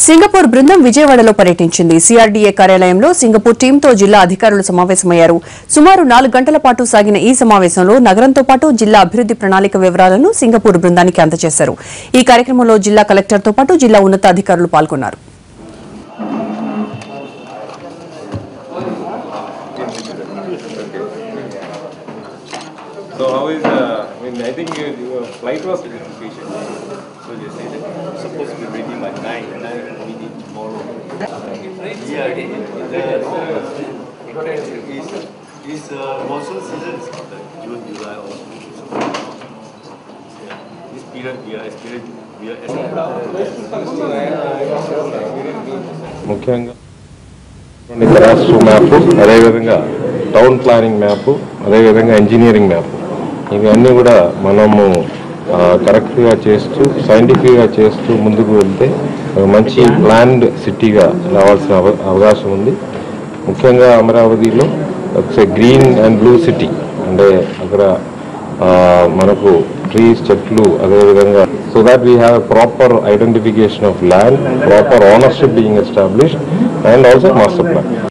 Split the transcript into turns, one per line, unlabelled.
Singapore బృందం విజయవాడలో పర్యటించింది CRDA కార్యాలయంలో సింగపూర్ టీంతో జిల్లా అధికారులు సమావేశమయ్యారు సుమారు నాలుగు గంటల పాటు సాగిన ఈ సమావేశంలో నగరంతో పాటు జిల్లా అభివృద్ది ప్రణాళిక వివరాలను సింగపూర్ బృందానికి అందజేశారు ఈ కార్యక్రమంలో జిల్లా కలెక్టర్తో పాటు జిల్లా ఉన్నతాధికారులు పాల్గొన్నారు
So how is, uh, I mean, I think your, your flight was efficient. So you say that
supposed to be ready by nine, nine we need tomorrow. Yeah, it is. Is, is uh, monsoon season is started, June, July, August. Yeah. This period we are experiencing, we are
ముఖ్యంగా తెరాస్ట్రో map అదేవిధంగా town planning map అదేవిధంగా engineering map ఇవన్నీ కూడా మనము ఆ, కరెక్ట్గా చేస్తూ సైంటిఫిక్గా చేస్తూ ముందుకు వెళ్తే ఒక మంచి ప్లాన్డ్ సిటీగా రావాల్సిన అవ అవకాశం ఉంది ముఖ్యంగా అమరావతిలో గ్రీన్ అండ్ బ్లూ సిటీ అంటే అక్కడ ఆ, మనకు ట్రీస్ చెట్లు అదేవిధంగా so that we have proper identification of land proper ownership being established and also master plan